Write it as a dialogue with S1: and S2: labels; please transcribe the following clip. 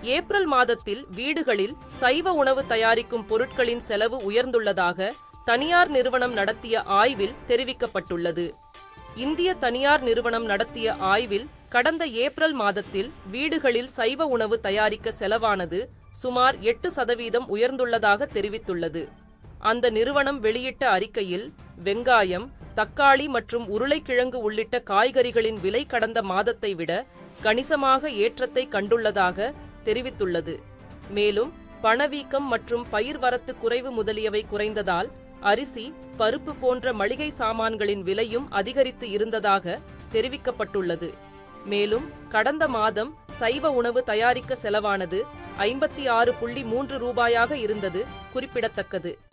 S1: April மாதத்தில் வீடுகளில் சைவ உணவு தயாரிக்கும் பொருட்களின் செலவு உயர்ந்துள்ளதாக தனியார் நிறுவனம் நடத்திய ஆய்வில் தெரிவிக்கப்பட்டுள்ளது இந்திய தனியார் நிறுவனம் நடத்திய ஆய்வில் கடந்த ஏப்ரல் மாதத்தில் வீடுகளில் சைவ உணவு தயாரிக்க செலவானது சுமார் எட்டு சதவீதம் உயர்ந்துள்ளதாக தெரிவித்துள்ளது அந்த நிறுவனம் வெளியிட்ட அறிக்கையில் வெங்காயம் தக்காளி மற்றும் உருளைக்கிழங்கு உள்ளிட்ட காய்கறிகளின் விலை கடந்த மாதத்தை விட கணிசமாக ஏற்றத்தை கண்டுள்ளதாக தெரிவித்துள்ளது மேலும் பணவீக்கம் மற்றும் பயிர் வரத்து குறைவு முதலியவை குறைந்ததால் அரிசி பருப்பு போன்ற மளிகை சாமான்களின் விலையும் அதிகரித்து இருந்ததாக தெரிவிக்கப்பட்டுள்ளது மேலும் கடந்த மாதம் சைவ உணவு தயாரிக்க செலவானது ஐம்பத்தி ஆறு புள்ளி மூன்று ரூபாயாக இருந்தது குறிப்பிடத்தக்கது